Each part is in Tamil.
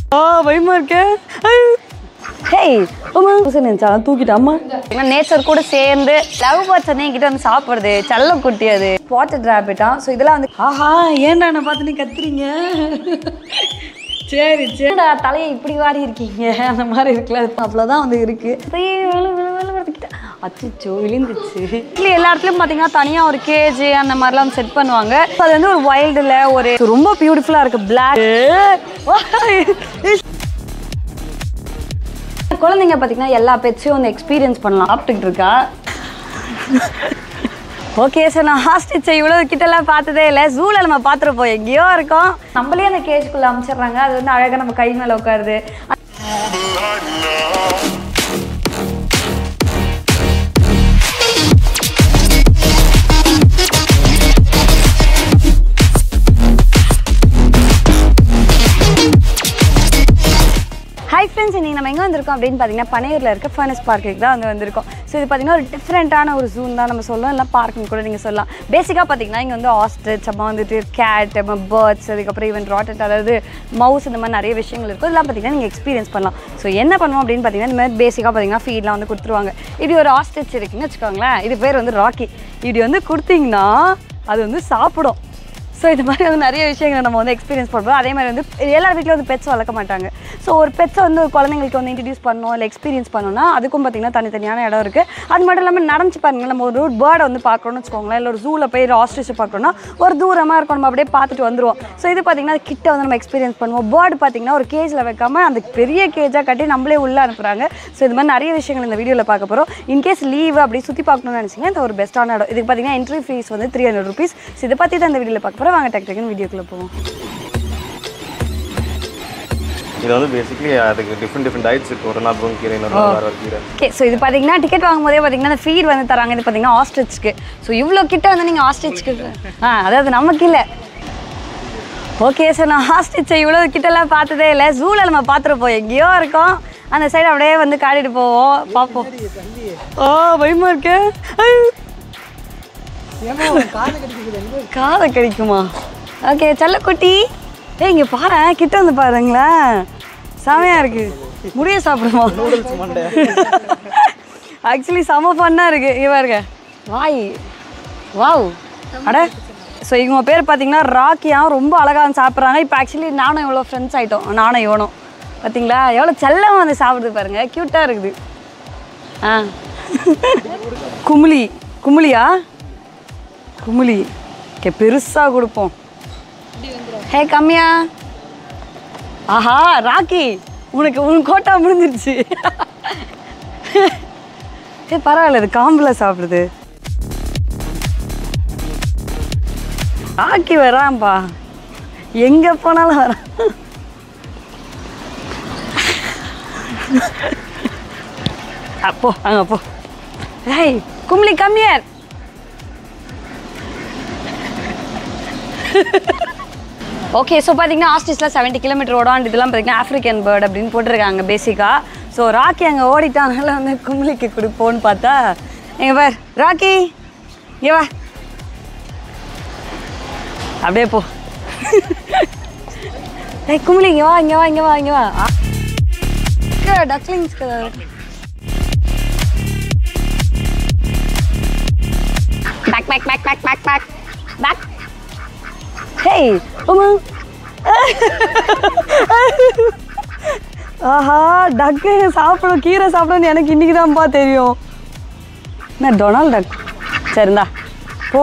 ஆ பயமா இருக்கே ஹேய் அம்மா நினைச்சா தூக்கிட்டா அம்மா நேச்சர் கூட சேர்ந்து லவ் பேர்ட்ஸ் வந்து என்கிட்ட வந்து சாப்பிடுது செல்ல குட்டி அது ஸ்பாட்டட் ரேபிட்டா ஸோ இதெல்லாம் வந்து ஆஹா ஏன்டா என்ன பார்த்து நீ கத்துறீங்க சரி சரிடா தலையை இப்படி வாரி இருக்கீங்க அந்த மாதிரி இருக்குல்ல அது அவ்வளோதான் வந்து இருக்கு அச்சோ விழுந்துச்சு இல்லை எல்லா இடத்துலையும் பார்த்தீங்கன்னா தனியாக ஒரு கேஜ் அந்த மாதிரிலாம் செட் பண்ணுவாங்க அது வந்து ஒரு வைல்டில் ஒரு ரொம்ப பியூட்டிஃபுல்லாக இருக்குது பிளாக் குழந்தைங்க பார்த்தீங்கன்னா எல்லா பெட்ஸையும் வந்து எக்ஸ்பீரியன்ஸ் பண்ணலாம் சாப்பிட்டுக்கிட்டு இருக்கா ஓகே சார் நான் ஹாஸ்டிச்சை இவ்வளோ கிட்டலாம் பார்த்ததே இல்லை ஜூவில் நம்ம பார்த்துருப்போம் எங்கேயோ இருக்கோம் நம்மளே அந்த கேஜுக்குள்ளே அமைச்சிடுறாங்க அது வந்து அழகாக நம்ம கை மேலே உட்காருது ஹாய் ஃப்ரெண்ட்ஸ் இன்றைக்கி நம்ம எங்கே வந்திருக்கோம் அப்படின்னு பார்த்தீங்கன்னா பனையூரில் இருக்க ஃபர்னஸ் பார்க்குக்கு தான் வந்து வந்திருக்கோம் ஸோ இது பார்த்தீங்கன்னா ஒரு டிஃப்ரெண்ட்டான ஒரு ஜூன் தான் நம்ம சொல்லலாம் இல்லை பார்க்கிங் கூட நீங்கள் சொல்லலாம் பேசிக்காக பார்த்தீங்கன்னா இங்கே வந்து ஆஸ்ட்ரிச் அப்புறம் வந்துட்டு கேட் அப்புறம் பேர்ட்ஸ் அதுக்கப்புறம் ஈவன் ராட்டட் அதாவது மவுஸ் இந்த மாதிரி நிறைய விஷயங்கள் இருக்கும் இதெல்லாம் பார்த்தீங்கன்னா நீங்கள் எக்ஸ்பீரியன்ஸ் பண்ணலாம் ஸோ என்ன பண்ணுவோம் அப்படின்னு பார்த்தீங்கன்னா இந்த மாதிரி பேசிக்காக பார்த்தீங்கன்னா ஃபீட்லாம் வந்து கொடுத்துருவாங்க இப்படி ஒரு ஆஸ்ட்ரிச் இருக்குன்னு வச்சுக்கோங்களேன் இது பேர் வந்து ராக்கி இப்படி வந்து கொடுத்தீங்கன்னா அது வந்து சாப்பிடும் ஸோ இது மாதிரி வந்து நிறைய விஷயங்களை நம்ம வந்து எக்ஸ்பீரியன்ஸ் பண்ணுறோம் அதே மாதிரி வந்து எல்லார் வீட்லையும் வந்து பெட்ஸ் வளர்க்க மாட்டாங்க ஸோ ஒரு பெட்ஸை வந்து ஒரு குழந்தைங்களுக்கு வந்து இன்ட்ரடியூஸ் பண்ணணும் இல்லை எக்ஸ்பீரியன்ஸ் பண்ணணும்னா அதுக்கும் பார்த்திங்கன்னா தனித்தனியான இடம் இருக்குது அது மட்டும் இல்லாமல் நடந்துச்சு பாருங்க நம்ம ஒரு பேர்டை வந்து பார்க்குறோம்னு வச்சுக்கோங்களேன் இல்லை ஒரு ஜூவில் போய் ஆஸ்ட்ரிச்சை பார்க்குறோம்னா ஒரு தூரமாக இருக்கும் நம்ம அப்படியே பார்த்துட்டு வந்துருவோம் ஸோ இது பார்த்திங்கன்னா கிட்ட வந்து நம்ம எக்ஸ்பீரியன்ஸ் பண்ணுவோம் பேர்டு பார்த்திங்கன்னா ஒரு கேஜில் வைக்காம அந்த பெரிய கேஜாக கட்டி நம்மளே உள்ளே அனுப்புகிறாங்க ஸோ இது மாதிரி நிறைய விஷயங்கள் இந்த வீடியோவில் பார்க்க போகிறோம் இன்கேஸ் லீவ் அப்படி சுற்றி பார்க்கணும்னு நினச்சிங்கன்னா இது ஒரு பெஸ்ட்டான இடம் இதுக்கு பார்த்தீங்கன்னா என்ட்ரி ஃபீஸ் வந்து த்ரீ ஹண்ட்ரட் ருபீஸ் ஸோ இதை பற்றி தான் இந்த வீடியோவில் பார்க்க போகிறோம் வாங்க டக்கு டக்குன்னு வீடியோக்குள்ளே போவோம் இது வந்து பேசிக்கலி அதுக்கு டிஃப்ரெண்ட் டிஃப்ரெண்ட் டயட்ஸ் இருக்குது ஒரு நாள் முருங்கை கீரை இன்னொரு நாள் வேறு கீரை ஓகே ஸோ இது பார்த்தீங்கன்னா டிக்கெட் வாங்கும்போதே பார்த்தீங்கன்னா அந்த ஃபீட் வந்து தராங்க இது பார்த்தீங்கன்னா ஆஸ்ட்ரிச்சுக்கு ஸோ இவ்வளோ கிட்ட வந்து நீங்கள் ஆஸ்ட்ரிச்சுக்கு ஆ அதாவது நமக்கு இல்லை ஓகே சார் நான் ஆஸ்ட்ரிச்சை இவ்வளோ கிட்டலாம் பார்த்ததே இல்லை ஜூவில் நம்ம பார்த்துருப்போம் எங்கேயோ இருக்கோம் அந்த சைடு அப்படியே வந்து காட்டிட்டு போவோம் பார்ப்போம் ஓ பயமா இருக்கு காதை கடிக்குமா ஓகே செல்லக்குட்டி ஏய் இங்கே பாரு கிட்ட வந்து பாருங்களேன் செமையா இருக்கு முடிய சாப்பிடுமா ஆக்சுவலி செம ஃபன்னாக இருக்கு இங்க பாருங்க வாய் வாவ் அட ஸோ இவங்க பேர் பார்த்தீங்கன்னா ராக்கியா ரொம்ப அழகாக சாப்பிட்றாங்க இப்போ ஆக்சுவலி நானும் இவ்வளோ ஃப்ரெண்ட்ஸ் ஆகிட்டோம் நானும் இவனும் பார்த்தீங்களா எவ்வளோ செல்லம் வந்து சாப்பிடுது பாருங்க க்யூட்டாக இருக்குது ஆ குமுளி குமுளியா குமுளி ஓகே பெருசாக கொடுப்போம் ஹே கம்மியா ஆஹா ராக்கி உனக்கு உன் கோட்டா முடிஞ்சிருச்சு ஏ பரவாயில்ல இது காம்பில் சாப்பிடுது ராக்கி வரான்பா எங்கே போனாலும் வரான் அப்போ அங்கே போ ஏய் கும்ளி கம்மியர் ஓகே ஸோ பார்த்தீங்கன்னா ஆஸ்டிஸில் செவன்ட்டி கிலோமீட்டர் ஓடும் இதெல்லாம் பார்த்தீங்கன்னா ஆஃப்ரிக்கன் பேர்ட் அப்படின்னு போட்டிருக்காங்க பேசிக்காக ஸோ ராக்கி அங்கே ஓடிட்டானால வந்து கும்ளிக்கு கொடுப்போன்னு பார்த்தா எங்க பார் ராக்கி இங்கே வா அப்படியே போ ஏய் கும்ளி இங்கே வா இங்கே வா இங்கே வா இங்கே வா டக்லிங்ஸ்க்கு பேக் பேக் பேக் பேக் பேக் பேக் பேக் ஹேய் உமா ஆஹா டக்கு சாப்பிடும் கீரை சாப்பிடணும் எனக்கு இன்னைக்கு தான்ப்பா தெரியும் என்ன டொனால்ட் டக் சரிந்தா போ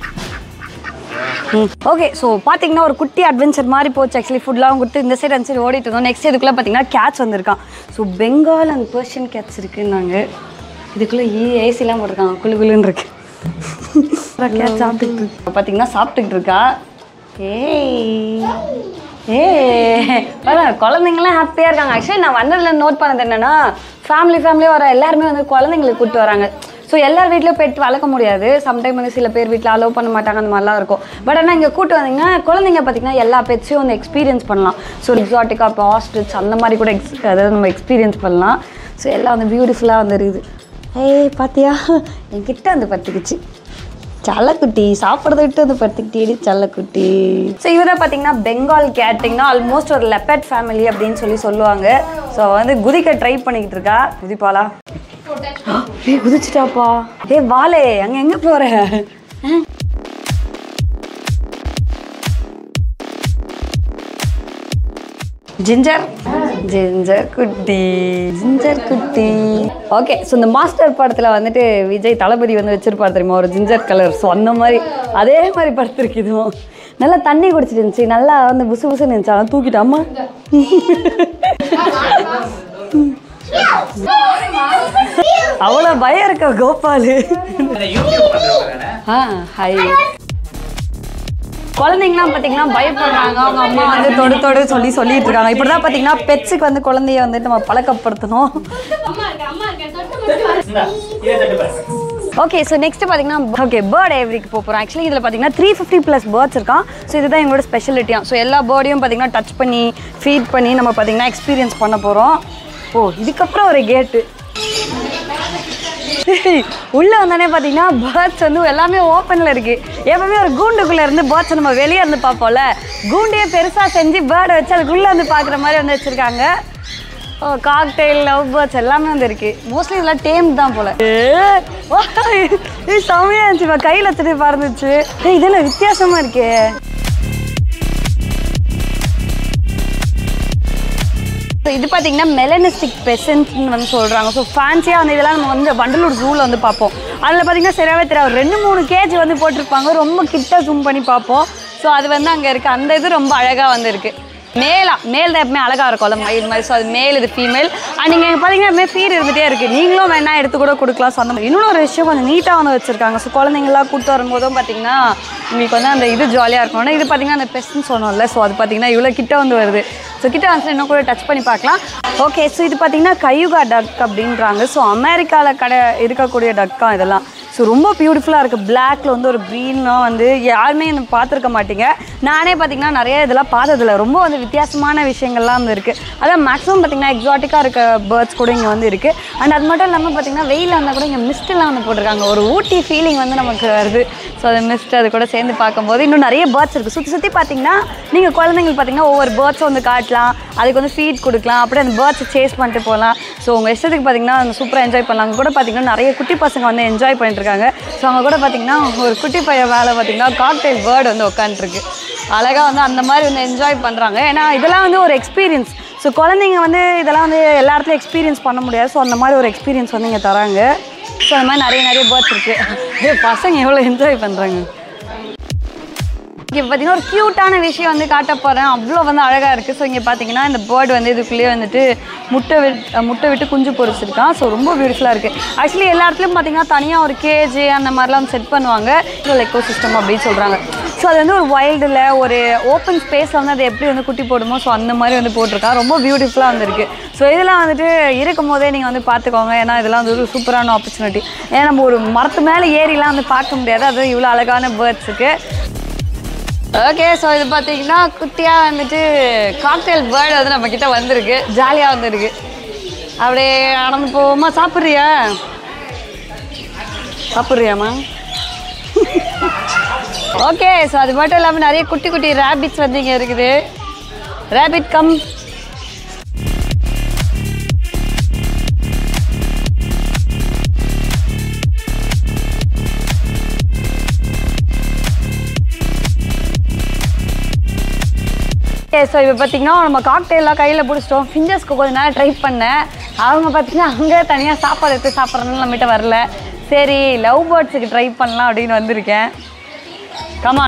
ம் ஓகே ஸோ பார்த்தீங்கன்னா ஒரு குட்டி அட்வென்ச்சர் மாதிரி போச்சு ஆக்சுவலி ஃபுட்லாம் கொடுத்து இந்த சைடு அந்த சைடு ஓடிட்டு இருந்தோம் நெக்ஸ்ட் இதுக்குள்ளே பார்த்தீங்கன்னா கேட்ஸ் வந்திருக்கான் so Bengal and Persian cats இருக்குன்னாங்க இதுக்குள்ளே ஈ ஏசிலாம் போட்டிருக்காங்க குளு குளுன்னு இருக்கு கேட் சாப்பிட்டுக்கிட்டு இருக்கு பார்த்தீங்கன்னா சாப்பிட்டுக்கிட்டு இருக்கா ஏய் ஏ பரவாயில்ல குழந்தைங்களாம் ஹாப்பியாக இருக்காங்க ஆக்சுவலி நான் வந்ததில் நோட் பண்ணது என்னென்னா ஃபேமிலி ஃபேமிலியாக வர எல்லாருமே வந்து குழந்தைங்களுக்கு கூப்பிட்டு வராங்க ஸோ எல்லார் வீட்லேயும் பெட் வளர்க்க முடியாது சம்டைம் வந்து சில பேர் வீட்டில் அலோவ் பண்ண மாட்டாங்க அந்த மாதிரிலாம் இருக்கும் பட் ஆனால் இங்கே கூட்டு வந்தீங்கன்னா குழந்தைங்க பார்த்தீங்கன்னா எல்லா பெட்ஸையும் வந்து எக்ஸ்பீரியன்ஸ் பண்ணலாம் ஸோ எக்ஸாட்டிக்காக இப்போ ஆஸ்ட்ரிச் அந்த மாதிரி கூட எக்ஸ் அதாவது நம்ம எக்ஸ்பீரியன்ஸ் பண்ணலாம் ஸோ எல்லாம் வந்து பியூட்டிஃபுல்லாக வந்து இருக்குது ஏய் பாத்தியா என்கிட்ட வந்து பட்டுக்குச்சு சல்லக்குட்டி சாப்பிட்றத விட்டு வந்து படுத்துக்கிட்டே சல்லக்குட்டி ஸோ இவரை பார்த்தீங்கன்னா பெங்கால் கேட்டிங்னா ஆல்மோஸ்ட் ஒரு லெப்பட் ஃபேமிலி அப்படின்னு சொல்லி சொல்லுவாங்க ஸோ வந்து குதிக்க ட்ரை பண்ணிக்கிட்டு இருக்கா குதிப்பாளா ஏய் குதிச்சிட்டாப்பா ஏய் வாலே அங்கே எங்கே போகிற ஜிஞ்சர் ஜிஞ்சர் குட்டி ஜிஞ்சர் குட்டி ஓகே ஸோ இந்த மாஸ்டர் படத்தில் வந்துட்டு விஜய் தளபதி வந்து வச்சிருப்பார் தெரியுமா ஒரு ஜிஞ்சர் கலர் ஸோ அந்த மாதிரி அதே மாதிரி படுத்துருக்கு இதுவும் நல்லா தண்ணி குடிச்சிட்டு இருந்துச்சு நல்லா வந்து புசு புசுன்னு இருந்துச்சு அதான் தூக்கிட்டு அம்மா அவ்வளோ பயம் இருக்க கோபாலு ஆ ஹாய் குழந்தைங்கலாம் பார்த்தீங்கன்னா பயப்படுறாங்க அவங்க அம்மா வந்து தொடு தொடு சொல்லி சொல்லிட்டு இருக்காங்க இப்படி தான் பார்த்தீங்கன்னா பெட்ஸுக்கு வந்து குழந்தைய வந்துட்டு நம்ம பழக்கப்படுத்தணும் ஓகே ஸோ நெக்ஸ்ட் பார்த்தீங்கன்னா ஓகே பேர்ட் எவ்ரிக்கு போக போகிறோம் ஆக்சுவலி இதில் பார்த்தீங்கன்னா த்ரீ ஃபிஃப்டி ப்ளஸ் பேர்ட்ஸ் இருக்கான் ஸோ இதுதான் எங்களோட ஸ்பெஷலிட்டியாக ஸோ எல்லா பேர்டையும் பார்த்தீங்கன்னா டச் பண்ணி ஃபீட் பண்ணி நம்ம பார்த்தீங்கன்னா எக்ஸ்பீரியன்ஸ் பண்ண போகிறோம் ஓ இதுக்கப்புறம் ஒரு கேட்டு உள்ள வந்தானே பார்த்தீங்கன்னா பேர்ட்ஸ் வந்து எல்லாமே ஓப்பனில் இருக்கு எப்பவுமே ஒரு கூண்டுக்குள்ள இருந்து பேர்ட்ஸ் நம்ம வெளியே இருந்து பார்ப்போம்ல கூண்டையே பெருசாக செஞ்சு பேர்டை வச்சு அதுக்குள்ளே வந்து பார்க்குற மாதிரி வந்து வச்சிருக்காங்க ஓ காக்டெயில் லவ் பேர்ட்ஸ் எல்லாமே வந்து இருக்கு மோஸ்ட்லி இதெல்லாம் டேம் தான் போல ஏய், ஓ, இது செம்மையா இருந்துச்சு கையில் வச்சுட்டு பறந்துச்சு ஏய் இதெல்லாம் வித்தியாசமா இருக்கே So, இது பார்த்தீங்கன்னா மெலனிஸ்டிக் பெசன்ட்னு வந்து சொல்கிறாங்க ஸோ ஃபேன்சியாக வந்து இதெல்லாம் நம்ம வந்து வண்டலூர் ஜூவில் வந்து பார்ப்போம் அதில் பார்த்தீங்கன்னா சரியாவே தெரியாது ஒரு ரெண்டு மூணு கேஜி வந்து போட்டிருப்பாங்க ரொம்ப கிட்ட ஜூம் பண்ணி பார்ப்போம் ஸோ அது வந்து அங்கே இருக்குது அந்த இது ரொம்ப அழகாக வந்து இருக்குது மேலா மேல் தான் எப்பவுமே அழகாக இருக்கும்ல மயில் மாதிரி ஸோ அது மேல் இது ஃபீமேல் அண்ட் நீங்கள் பார்த்தீங்கன்னா எப்பவுமே ஃபீட் இருந்துகிட்டே இருக்குது நீங்களும் வேணா எடுத்து கூட கொடுக்கலாம் ஸோ அந்த மாதிரி இன்னொரு ஒரு விஷயம் கொஞ்சம் நீட்டாக வந்து வச்சுருக்காங்க ஸோ குழந்தைங்களாம் கூட்டு வரும்போதும் பார்த்தீங்கன்னா உங்களுக்கு வந்து அந்த இது ஜாலியாக இருக்கணும் இது பார்த்தீங்கன்னா அந்த பெஸ்ட்னு சொன்னோம்ல ஸோ அது பார்த்தீங்கன்னா இவ்வளோ கிட்ட வந்து வருது ஸோ கிட்ட வந்து இன்னும் கூட டச் பண்ணி பார்க்கலாம் ஓகே ஸோ இது பார்த்தீங்கன்னா கையுகா டக் அப்படின்றாங்க ஸோ அமெரிக்காவில் கடை இருக்கக்கூடிய டக்கா இதெல்லாம் ஸோ ரொம்ப பியூட்டிஃபுல்லாக இருக்குது பிளாக்ல வந்து ஒரு க்ரீன்லாம் வந்து யாருமே எனக்கு பார்த்துருக்க மாட்டீங்க நானே பார்த்தீங்கன்னா நிறைய இதெல்லாம் பார்த்ததில்ல ரொம்ப வந்து வித்தியாசமான விஷயங்கள்லாம் வந்து இருக்குது அதான் மேக்ஸிமம் பார்த்தீங்கன்னா எக்ஸாட்டிக்காக இருக்க பேர்ட்ஸ் கூட இங்கே வந்து இருக்குது அண்ட் அது மட்டும் இல்லாமல் பார்த்தீங்கன்னா வெயில் வந்தால் கூட இங்கே மிஸ்ட்லாம் வந்து போட்டிருக்காங்க ஒரு ஊட்டி ஃபீலிங் வந்து நமக்கு வருது ஸோ அது மிஸ்ட் அது கூட சேர்ந்து பார்க்கும்போது இன்னும் நிறைய பேர்ட்ஸ் இருக்குது சுற்றி சுற்றி பார்த்தீங்கன்னா நீங்கள் குழந்தைங்களுக்கு பார்த்தீங்கன்னா ஒவ்வொரு பேர்ட்ஸை வந்து காட்டலாம் அதுக்கு வந்து ஃபீட் கொடுக்கலாம் அப்படியே அந்த பேர்ட்ஸை சேஸ் பண்ணிட்டு போகலாம் ஸோ உங்கள் இஷ்டத்துக்கு பார்த்தீங்கன்னா சூப்பராக என்ஜாய் பண்ணலாம் அங்கே கூட பார்த்தீங்கன்னா நிறைய குட்டி பசங்க வந்து என்ஜாய் பண்ணிட்டு இருக்காங்க ஸோ அவங்க கூட பார்த்தீங்கன்னா ஒரு குட்டி பையன் வேலை பார்த்தீங்கன்னா காக்டெயில் பேர்டு வந்து உட்காந்துருக்கு அழகாக வந்து அந்த மாதிரி வந்து என்ஜாய் பண்ணுறாங்க ஏன்னா இதெல்லாம் வந்து ஒரு எக்ஸ்பீரியன்ஸ் ஸோ குழந்தைங்க வந்து இதெல்லாம் வந்து எல்லா இடத்துலையும் எக்ஸ்பீரியன்ஸ் பண்ண முடியாது ஸோ அந்த மாதிரி ஒரு எக்ஸ்பீரியன்ஸ் வந்து இங்கே தராங்க ஸோ அந்த மாதிரி நிறைய நிறைய பேர்ட்ஸ் இருக்குது பசங்க எவ்வளோ என்ஜாய் பண்ணுறாங்க இங்கே பார்த்தீங்கன்னா ஒரு க்யூட்டான விஷயம் வந்து காட்ட போகிறேன் அவ்வளோ வந்து அழகாக இருக்குது ஸோ இங்கே பார்த்தீங்கன்னா இந்த பேர்டு வந்து இதுக்குள்ளேயே வந்துட்டு முட்டை விட்டு முட்டை விட்டு குஞ்சு பொரிச்சிருக்கான் ஸோ ரொம்ப பியூட்டிஃபுல்லாக இருக்குது ஆக்சுவலி எல்லா இடத்துலையும் பார்த்தீங்கன்னா தனியாக ஒரு கேஜ் அந்த மாதிரிலாம் செட் பண்ணுவாங்க எக்கோ சிஸ்டம் அப்படின்னு சொல்கிறாங்க ஸோ அது வந்து ஒரு வைல்டில் ஒரு ஓப்பன் ஸ்பேஸில் வந்து அது எப்படி வந்து குட்டி போடுமோ ஸோ அந்த மாதிரி வந்து போட்டிருக்கா ரொம்ப பியூட்டிஃபுல்லாக வந்துருக்கு ஸோ இதெல்லாம் வந்துட்டு இருக்கும் போதே நீங்கள் வந்து பார்த்துக்கோங்க ஏன்னா இதெல்லாம் வந்து ஒரு சூப்பரான ஆப்பர்ச்சுனிட்டி ஏன்னா நம்ம ஒரு மரத்து மேலே ஏறிலாம் வந்து பார்க்க முடியாது அது இவ்வளோ அழகான பேர்ட்ஸுக்கு ஓகே ஸோ இது பார்த்தீங்கன்னா குட்டியாக வந்துட்டு காக்டெயில் பேர்டு வந்து நம்ம கிட்ட வந்திருக்கு ஜாலியாக வந்திருக்கு அப்படியே நடந்து போவோமா சாப்பிட்றியா சாப்பிட்றியாம்மா ஓகே ஸோ அது மட்டும் இல்லாமல் நிறைய குட்டி குட்டி ரேபிட்ஸ் வந்து இங்கே இருக்குது ரேபிட் கம் ஸோ இப்போ பார்த்தீங்கன்னா நம்ம காக்டெயிலாம் கையில் பிடிச்சிட்டோம் ஃபிஞ்சர்ஸ்க்கு கொஞ்ச நேரம் ட்ரை பண்ணேன் அவங்க பார்த்தீங்கன்னா அங்கே தனியாக சாப்பாடு எடுத்து சாப்பிட்றதுனால நம்மகிட்ட வரல சரி லவ் பேர்ட்ஸுக்கு ட்ரை பண்ணலாம் அப்படின்னு வந்திருக்கேன் கமா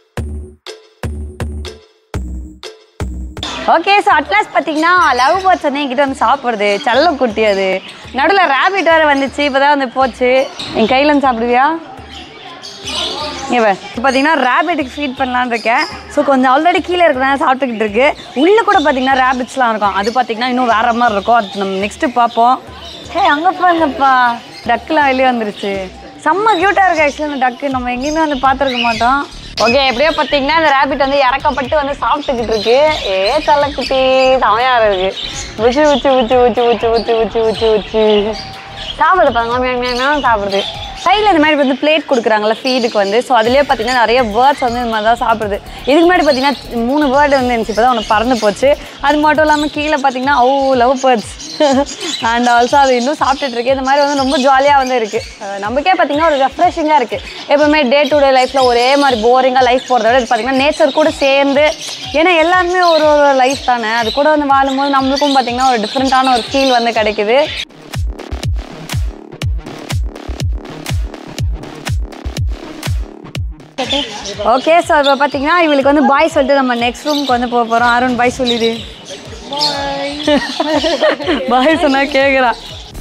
ஓகே ஸோ அட்லாஸ் பார்த்தீங்கன்னா லவ் பேர்ட்ஸ் வந்து என்கிட்ட வந்து சாப்பிடுது செல்ல குட்டி அது நடுவில் ரேபிட் வேறு வந்துச்சு இப்போ தான் வந்து போச்சு என் கையில் வந்து சாப்பிடுவியா இவ இப்போ பார்த்தீங்கன்னா ரேபிட்டுக்கு ஃபீட் பண்ணலான்னு இருக்கேன் ஸோ கொஞ்சம் ஆல்ரெடி கீழே இருக்கிறனால சாப்பிட்டுக்கிட்டு இருக்கு உள்ளே கூட பார்த்தீங்கன்னா ரேபிட்ஸ்லாம் இருக்கும் அது பார்த்தீங்கன்னா இன்னும் வேற மாதிரி இருக்கும் அது நம்ம நெக்ஸ்ட்டு பார்ப்போம் ஹே அங்கே பாருங்கப்பா டக்குலாம் வெளியே வந்துருச்சு செம்ம க்யூட்டாக இருக்கு ஆக்சுவலி அந்த டக்கு நம்ம எங்கேயுமே வந்து பார்த்துருக்க மாட்டோம் ஓகே எப்படியோ பார்த்தீங்கன்னா இந்த ரேபிட் வந்து இறக்கப்பட்டு வந்து சாப்பிட்டுக்கிட்டு இருக்கு ஏ தள்ளக்குட்டி செமையா இருக்கு உச்சி உச்சி உச்சி உச்சி உச்சி உச்சி உச்சி உச்சி உச்சி சாப்பிடுது பாருங்க மேம் மேம் மேம் சாப்பிடுது கையில் இந்த மாதிரி வந்து பிளேட் கொடுக்குறாங்கல்ல ஃபீடுக்கு வந்து ஸோ அதுலேயே பார்த்தீங்கன்னா நிறைய பேர்ட்ஸ் வந்து இந்த மாதிரி தான் சாப்பிடுது இதுக்கு முன்னாடி பார்த்தீங்கன்னா மூணு பேர்டு வந்து இருந்துச்சு இப்போ தான் ஒன்று பறந்து போச்சு அது மட்டும் இல்லாமல் கீழே பார்த்தீங்கன்னா ஓ லவ் பேர்ட்ஸ் அண்ட் ஆல்சோ அது இன்னும் சாப்பிட்டுட்டு இருக்கு இந்த மாதிரி வந்து ரொம்ப ஜாலியாக வந்து இருக்குது நமக்கே பார்த்தீங்கன்னா ஒரு ரெஃப்ரெஷிங்காக இருக்குது எப்பவுமே டே டு டே லைஃப்பில் ஒரே மாதிரி போரிங்காக லைஃப் போகிறத விட இது பார்த்தீங்கன்னா நேச்சர் கூட சேர்ந்து ஏன்னா எல்லாருமே ஒரு ஒரு லைஃப் தானே அது கூட வந்து வாழும்போது நம்மளுக்கும் பார்த்தீங்கன்னா ஒரு டிஃப்ரெண்ட்டான ஒரு ஃபீல் வந்து கிடைக்குது ஓகே ஸோ இப்போ பார்த்தீங்கன்னா இவளுக்கு வந்து பாய் சொல்லிட்டு நம்ம நெக்ஸ்ட் ரூமுக்கு வந்து போக போகிறோம் அருண் பாய் சொல்லிடு பாய் சொன்னா கேட்குறா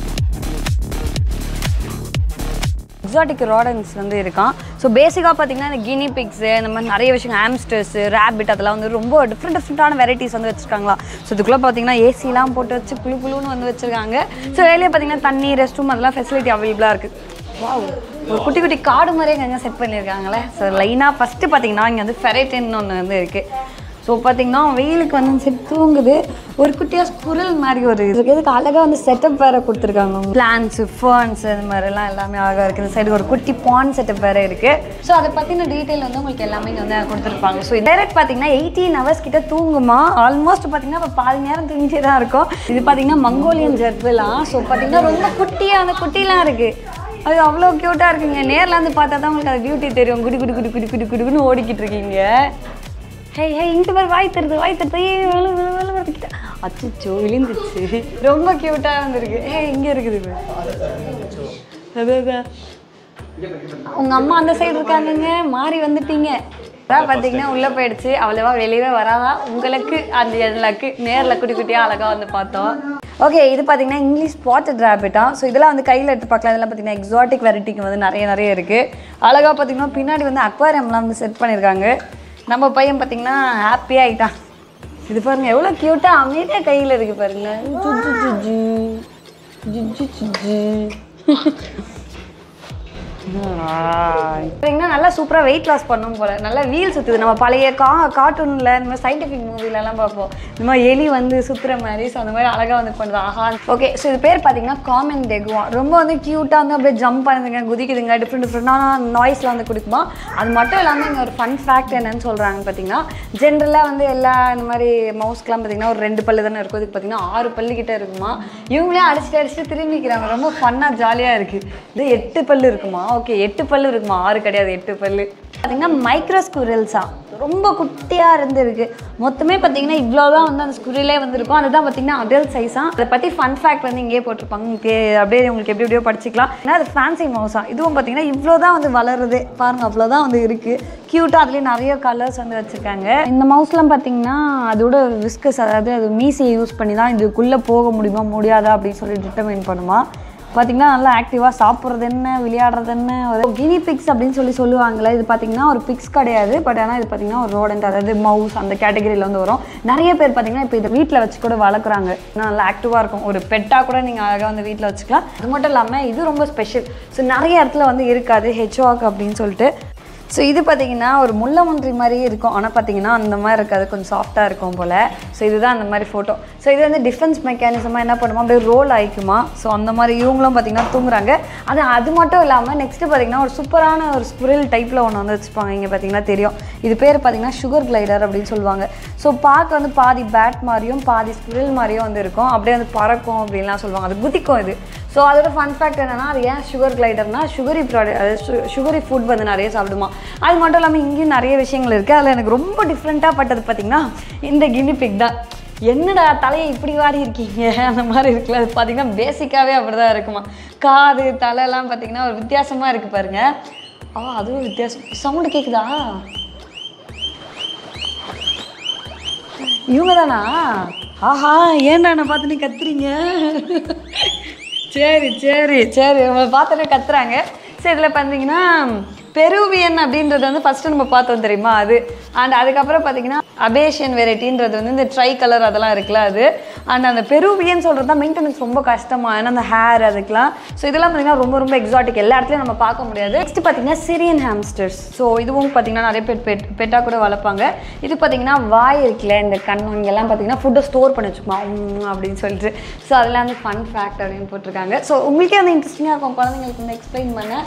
எக்ஸாட்டிக் ராடன்ஸ் வந்து இருக்கான் ஸோ பேசிக்காக பார்த்தீங்கன்னா இந்த கினி பிக்ஸு இந்த மாதிரி நிறைய விஷயம் ஹாம்ஸ்டர்ஸு ரேபிட் அதெல்லாம் வந்து ரொம்ப டிஃப்ரெண்ட் டிஃப்ரெண்ட்டான வெரைட்டிஸ் வந்து வச்சுருக்காங்களா ஸோ இதுக்குள்ளே பார்த்தீங்கன்னா ஏசிலாம் போட்டு வச்சு குளு குளுன்னு வந்து வச்சுருக்காங்க ஸோ வெளியே பார்த்தீங்கன்னா தண்ணி ரெஸ்ட் ரூம் அதெல்லாம் ஃபெசிலிட்டி அவைலபிளாக இருக்குது வாவ் ஒரு குட்டி குட்டி காடு மாதிரியே இங்கே செட் பண்ணியிருக்காங்களே ஸோ லைனாக ஃபஸ்ட்டு பார்த்தீங்கன்னா இங்கே வந்து ஃபெரைட்டின்னு ஒன்று வந்து இருக்குது ஸோ பார்த்தீங்கன்னா வெயிலுக்கு வந்து சரி தூங்குது ஒரு குட்டியாக ஸ்குரல் மாதிரி ஒரு இது இருக்கு. இதுக்கு அழகாக வந்து செட்டப் வேறு கொடுத்துருக்காங்க பிளான்ஸு ஃபர்ன்ஸ் இந்த மாதிரிலாம் எல்லாமே அழகாக இருக்குது இந்த சைடு ஒரு குட்டி பான் செட்டப் வேறு இருக்குது ஸோ அதை பற்றின டீட்டெயில் வந்து உங்களுக்கு எல்லாமே இங்கே வந்து கொடுத்துருப்பாங்க ஸோ டைரக்ட் பார்த்தீங்கன்னா எயிட்டீன் ஹவர்ஸ் கிட்ட தூங்குமா ஆல்மோஸ்ட் பார்த்தீங்கன்னா இப்போ பாதி நேரம் தூங்கிட்டே தான் இருக்கும் இது பார்த்தீங்கன்னா மங்கோலியன் ஜெர்பிலாம் ஸோ பார்த்தீங்கன்னா ரொம்ப குட்டியான குட்டிலாம் இருக்குது அது அவ்வளோ க்யூட்டாக இருக்குங்க நேரில் வந்து பார்த்தா தான் உங்களுக்கு அது பியூட்டி தெரியும் குடி குடி குடி குடி குடி குடிக்குன்னு ஓடிக்கிட்டு இருக்கீங்க ஹே ஹே இங்கிட்டு பேர் வாய் தருது வாய் தருது ஏய், விழு, விழு, விழு வருதுக்கிட்ட அச்சோ விழுந்துச்சு ரொம்ப க்யூட்டாக வந்திருக்கு ஏ இங்கே இருக்குது பாரு. அது அதான் உங்க அம்மா அந்த சைடு இருக்காங்கங்க மாறி வந்துட்டீங்க அதான் பார்த்தீங்கன்னா உள்ளே போயிடுச்சு அவ்வளோவா வெளியவே வராதா உங்களுக்கு அந்த எனக்கு நேரில் குட்டி குட்டியாக அழகாக வந்து பார்த்தோம் ஓகே இது பார்த்தீங்கன்னா இங்கிலீஷ் ஸ்பாட்டட் ரேபிட்டா ஸோ இதெல்லாம் வந்து கையில் எடுத்து பார்க்கலாம் இதெல்லாம் பார்த்தீங்கன்னா எக்ஸாட்டிக் வெரைட்டிக்கு வந்து நிறைய நிறைய இருக்குது அழகாக பார்த்தீங்கன்னா பின்னாடி வந்து அக்வாரியம்லாம் வந்து செட் பண்ணியிருக்காங்க நம்ம பையன் பார்த்தீங்கன்னா ஹாப்பியாக ஆகிட்டான் இது பாருங்க எவ்வளோ க்யூட்டாக அமைதியாக கையில் இருக்கு பாருங்க ஜு, ஜு, ஜு, ஜு. ஜு, ஜு, ஜு, ஜு. பார்த்தீங்கன்னா நல்லா சூப்பராக வெயிட் லாஸ் பண்ணும் போல நல்லா வீல் சுற்றுது நம்ம பழைய கா கார்ட்டூனில் இந்த மாதிரி சயின்டிஃபிக் மூவிலலாம் பார்ப்போம் இந்த மாதிரி எலி வந்து சுற்றுற மாதிரி ஸோ அந்த மாதிரி அழகாக வந்து பண்ணுது ஆஹா ஓகே ஸோ இது பேர் பார்த்தீங்கன்னா காமன் டெகுவா ரொம்ப வந்து க்யூட்டாக வந்து அப்படியே ஜம்ப் பண்ணுதுங்க குதிக்குதுங்க டிஃப்ரெண்ட் டிஃப்ரெண்டான நாய்ஸ்லாம் வந்து கொடுக்குமா அது மட்டும் இல்லாமல் இங்கே ஒரு ஃபன் ஃபேக்ட் என்னன்னு சொல்கிறாங்க பார்த்தீங்கன்னா ஜென்ரலாக வந்து எல்லா இந்த மாதிரி மவுஸ்க்கெலாம் பார்த்தீங்கன்னா ஒரு ரெண்டு பல்லு தானே இருக்கும் இதுக்கு பார்த்தீங்கன்னா ஆறு பல்லு கிட்ட இருக்குமா இவங்களே அடிச்சுட்டு அடிச்சுட்டு திரும்பிக்கிறாங்க ரொம்ப ஃபன்னாக ஜாலியாக இருக்குது இது எட்டு பல்லு இருக்குமா ஓகே எட்டு பல்லு இருக்குமா ஆறு கிடையாது எட்டு பல்லு பார்த்தீங்கன்னா மைக்ரோ ஸ்குரில்ஸா ரொம்ப குட்டியாக இருந்திருக்கு மொத்தமே பார்த்தீங்கன்னா இவ்வளோ தான் வந்து அந்த ஸ்குரிலே வந்துருக்கும் அதுதான் பார்த்தீங்கன்னா அடல்ட் சைஸாக அதை பற்றி ஃபன் ஃபேக்ட் வந்து இங்கேயே போட்டிருப்பாங்க உங்களுக்கு அப்படியே உங்களுக்கு எப்படி எப்படியோ படிச்சிக்கலாம் ஏன்னா அது ஃபேன்சி மவுஸா இதுவும் பார்த்தீங்கன்னா இவ்வளோ தான் வந்து வளருது பாருங்க அவ்வளோ தான் வந்து இருக்குது க்யூட்டாக அதுலேயே நிறைய கலர்ஸ் வந்து வச்சுருக்காங்க இந்த மவுஸ்லாம் பார்த்தீங்கன்னா அதோட விஸ்கஸ் அதாவது அது மீசியை யூஸ் பண்ணி தான் இதுக்குள்ளே போக முடியுமா முடியாதா அப்படின்னு சொல்லி டிட்டர்மைன் பண்ணுமா பார்த்தீங்கன்னா நல்லா ஆக்டிவாக சாப்பிட்றது என்ன விளையாடுறது என்ன ஒரு கினி பிக்ஸ் அப்படின்னு சொல்லி சொல்லுவாங்கல்ல இது பார்த்தீங்கன்னா ஒரு பிக்ஸ் கிடையாது பட் ஆனால் இது பார்த்தீங்கன்னா ஒரு ரோடண்ட் அதாவது மவுஸ் அந்த கேட்டகரியில் வந்து வரும் நிறைய பேர் பார்த்தீங்கன்னா இப்போ இதை வீட்டில் வச்சு கூட வளர்க்குறாங்க இன்னும் நல்லா ஆக்டிவாக இருக்கும் ஒரு பெட்டாக கூட நீங்கள் அழகாக வந்து வீட்டில் வச்சுக்கலாம் அது மட்டும் இல்லாமல் இது ரொம்ப ஸ்பெஷல் ஸோ நிறைய இடத்துல வந்து இருக்காது ஹெச்வாக் அப்படின்னு சொல்லிட்டு ஸோ இது பார்த்தீங்கன்னா ஒரு முல்லை முந்திரி மாதிரியே இருக்கும் ஆனால் பார்த்தீங்கன்னா அந்த மாதிரி இருக்காது கொஞ்சம் சாஃப்டாக இருக்கும் போல் ஸோ இதுதான் அந்த மாதிரி ஃபோட்டோ ஸோ இது வந்து டிஃபென்ஸ் மெக்கானிசமாக என்ன பண்ணுமா அப்படியே ரோல் ஆயிக்குமா ஸோ அந்த மாதிரி இவங்களும் பார்த்தீங்கன்னா தூங்குறாங்க அது அது மட்டும் இல்லாமல் நெக்ஸ்ட்டு பார்த்தீங்கன்னா ஒரு சூப்பரான ஒரு ஸ்குரில் டைப்பில் ஒன்று வந்து வச்சுப்பாங்க இங்கே பார்த்தீங்கன்னா தெரியும் இது பேர் பார்த்தீங்கன்னா சுகர் கிளைடர் அப்படின்னு சொல்லுவாங்க ஸோ பார்க்க வந்து பாதி பேட் மாதிரியும் பாதி ஸ்குரில் மாதிரியும் வந்து இருக்கும் அப்படியே வந்து பறக்கும் அப்படின்லாம் சொல்லுவாங்க அது குதிக்கும் இது ஸோ அதோட ஃபன் ஃபேக்ட் என்னன்னா அது ஏன் சுகர் கிளைடர்னா சுகரி ப்ராடக்ட் அதாவது சுகரி ஃபுட் வந்து நிறைய சாப்பிடுமா அது மட்டும் இல்லாமல் இங்கேயும் நிறைய விஷயங்கள் இருக்குது அதில் எனக்கு ரொம்ப டிஃப்ரெண்ட்டாக பட்டது பார்த்தீங்கன்னா இந்த கினி பிக் தான் என்னடா தலையை இப்படி வாரி இருக்கீங்க அந்த மாதிரி இருக்குல்ல அது பார்த்தீங்கன்னா பேசிக்காகவே அப்படி தான் இருக்குமா காது தலைலாம் பார்த்தீங்கன்னா ஒரு வித்தியாசமாக இருக்குது பாருங்க ஆ அதுவும் வித்தியாசம் சவுண்டு கேட்குதா இவங்க தானா ஆஹா ஏன்டா என்னை பார்த்து நீ கத்துறீங்க சரி சரி சரி உங்களை பார்த்தோன்னே கத்துறாங்க சரி இதில் பார்த்தீங்கன்னா பெருவியன் அப்படின்றது வந்து ஃபஸ்ட்டு நம்ம பார்த்தோம் தெரியுமா அது அண்ட் அதுக்கப்புறம் பார்த்தீங்கன்னா அபேஷியன் வெரைட்டின்றது வந்து இந்த ட்ரை கலர் அதெல்லாம் இருக்குல்ல அது அண்ட் அந்த பெருவியன் சொல்கிறது தான் மெயின்டெனன்ஸ் ரொம்ப கஷ்டமாக ஏன்னா அந்த ஹேர் அதுக்கெலாம் ஸோ இதெல்லாம் பார்த்தீங்கன்னா ரொம்ப ரொம்ப எக்ஸாட்டிக் எல்லா இடத்துலையும் நம்ம பார்க்க முடியாது நெக்ஸ்ட் பார்த்தீங்கன்னா சிரியன் ஹாம்ஸ்டர்ஸ் ஸோ இதுவும் பார்த்தீங்கன்னா நிறைய பேர் பெட் பெட்டாக கூட வளர்ப்பாங்க இது பார்த்தீங்கன்னா வாய் இருக்குல்ல இந்த கண் இங்கெல்லாம் பார்த்தீங்கன்னா ஃபுட்டை ஸ்டோர் பண்ணி வச்சுக்குமா உம் அப்படின்னு சொல்லிட்டு ஸோ அதெல்லாம் வந்து ஃபன் ஃபேக்ட் அப்படின்னு போட்டிருக்காங்க ஸோ உங்களுக்கே வந்து இன்ட்ரெஸ்டிங்காக இருக்கும் குழந்தைங்களுக்கு வந்து எக்ஸ்பிளைன் பண்ண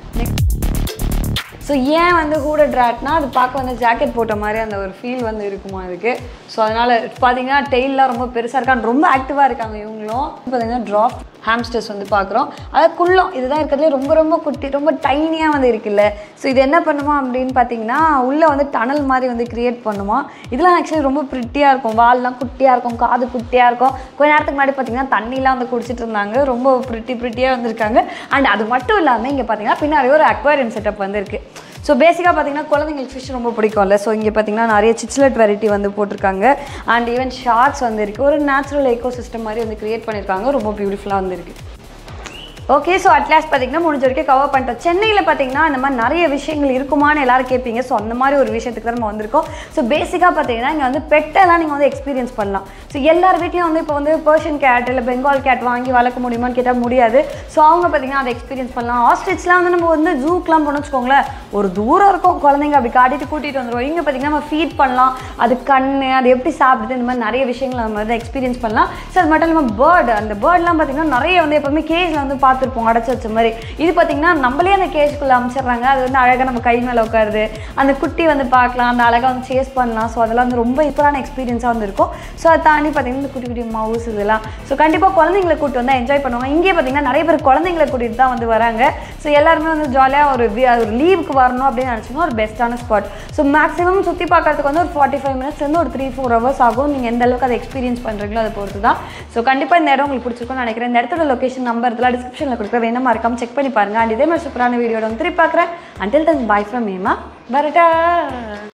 ஸோ ஏன் வந்து ஹூட ட்ராட்னா அது பார்க்க வந்து ஜாக்கெட் போட்ட மாதிரி அந்த ஒரு ஃபீல் வந்து இருக்குமா அதுக்கு ஸோ அதனால் பார்த்தீங்கன்னா டெய்லாம் ரொம்ப பெருசாக இருக்காங்க ரொம்ப ஆக்டிவாக இருக்காங்க இவங்களும் பார்த்தீங்கன்னா ட்ராப் ஹாம்ஸ்டர்ஸ் வந்து பார்க்குறோம் அதாவது குள்ளம் இதுதான் இருக்கிறதுலே ரொம்ப ரொம்ப குட்டி ரொம்ப டைனியாக வந்து இருக்குல்ல ஸோ இது என்ன பண்ணுமா அப்படின்னு பார்த்தீங்கன்னா உள்ளே வந்து டனல் மாதிரி வந்து கிரியேட் பண்ணுமா இதெல்லாம் ஆக்சுவலி ரொம்ப ப்ரிட்டியாக இருக்கும் வால்லாம் குட்டியாக இருக்கும் காது குட்டியாக இருக்கும் கொஞ்ச நேரத்துக்கு முன்னாடி பார்த்தீங்கன்னா தண்ணிலாம் வந்து குடிச்சிட்டு இருந்தாங்க ரொம்ப ப்ரிட்டி ப்ரிட்டியாக வந்திருக்காங்க அண்ட் அது மட்டும் இல்லாமல் இங்கே பார்த்தீங்கன்னா பின்னாடி ஒரு அக்வாரியம் செட்டப் வந்து இருக்குது ஸோ பேசிக்காக பார்த்தீங்கன்னா குழந்தைங்களுக்கு ஃபிஷ் ரொம்ப பிடிக்கும்ல ஸோ இங்கே பார்த்தீங்கன்னா நிறைய சிச்லெட் வெரைட்டி வந்து போட்டிருக்காங்க அண்ட் ஈவன் ஷார்க்ஸ் வந்து இருக்குது ஒரு நேச்சுரல் எக்கோ சிஸ்டம் மாதிரி வந்து கிரியேட் பண்ணியிருக்காங்க ரொம்ப பியூட்டிஃபுல்லாக வந்து இருக்குது ஓகே ஸோ அட்லாஸ்ட் பார்த்தீங்கன்னா முடிஞ்ச வரைக்கும் கவர் பண்ணிட்டோம் சென்னையில் பார்த்தீங்கன்னா இந்த மாதிரி நிறைய விஷயங்கள் இருக்குமான்னு எல்லாரும் கேட்பீங்க ஸோ அந்த மாதிரி ஒரு விஷயத்துக்கு தான் நம்ம வந்திருக்கோம் ஸோ பேசிக்காக பார்த்தீங்கன்னா இங்கே வந்து பெட்டெல்லாம் நீங்கள் வந்து எக்ஸ்பீரியன்ஸ் பண்ணலாம் ஸோ எல்லார் வீட்லையும் வந்து இப்போ வந்து பர்ஷியன் கேட் இல்லை பெங்கால் கேட் வாங்கி வளர்க்க முடியுமான்னு கேட்டால் முடியாது ஸோ அவங்க பார்த்தீங்கன்னா அதை எக்ஸ்பீரியன்ஸ் பண்ணலாம் ஆஸ்ட்ரிச்லாம் வந்து நம்ம வந்து ஜூக்கெலாம் போனோம்னு வச்சுக்கோங்களேன் ஒரு தூரம் இருக்கும் குழந்தைங்க அப்படி காட்டிட்டு கூட்டிகிட்டு வந்துடும் இங்கே பார்த்தீங்கன்னா நம்ம ஃபீட் பண்ணலாம் அது கண் அது எப்படி சாப்பிடுது இந்த மாதிரி நிறைய விஷயங்களை நம்ம வந்து எக்ஸ்பீரியன்ஸ் பண்ணலாம் ஸோ அது மட்டும் இல்லாமல் பேர்டு அந்த பேர்ட்லாம் பார்த்தீங்கன்னா நிறைய வந்து எப்போவுமே கேஜில் வந்து பார்த்துருப்போம் அடைச்சி வச்ச மாதிரி இது பார்த்தீங்கன்னா நம்மளே அந்த கேஜ்குள்ளே அமைச்சிடுறாங்க அது வந்து அழகாக நம்ம கை மேலே உட்காருது அந்த குட்டி வந்து பார்க்கலாம் அந்த அழகாக வந்து சேஸ் பண்ணலாம் ஸோ அதெல்லாம் வந்து ரொம்ப இப்போதான எக்ஸ்பீரியன்ஸாக வந்து இருக்கும் ஸோ அதை தாண்டி பார்த்தீங்கன்னா இந்த குட்டி குட்டி மவுஸ் இதெல்லாம் ஸோ கண்டிப்பாக குழந்தைங்களை கூட்டு வந்து என்ஜாய் பண்ணுவாங்க இங்கே பார்த்தீங்கன்னா நிறைய பேர் குழந்தைங்களை கூட்டிகிட்டு தான் வந்து வராங்க ஸோ எல்லாருமே வந்து ஜாலியாக ஒரு வி- ஒரு லீவுக்கு வரணும் அப்படின்னு நினச்சிங்கன்னா ஒரு பெஸ்ட்டான ஸ்பாட் ஸோ மேக்ஸிமம் சுற்றி பார்க்கறதுக்கு வந்து ஒரு ஃபார்ட்டி ஃபைவ் மினிட்ஸ்லேருந்து ஒரு த்ரீ ஃபோர் ஹவர்ஸ் ஆகும் நீங்கள் எந்த அளவுக்கு அதை எக்ஸ்பீரியன்ஸ் பண்ணுறீங்களோ அதை பொறுத்து தான் ஸோ கண்டிப்பாக இந்த இடம் உங்களுக்கு பிடிச்சிருக்கும்னு நினைக்கிறேன் இந்த இடத்தோட லொகேஷன் நம்பர் இதெல்லாம் டிஸ்கிரிப்ஷனில் கொடுக்குற வேணும் மறக்காம செக் பண்ணி பாருங்க அண்ட் இதே மாதிரி சூப்பரான வீடியோட வந்து திருப்பி பார்க்குறேன் அண்டில் தன் பாய் ஃப்ரம் மேமா வரட்டா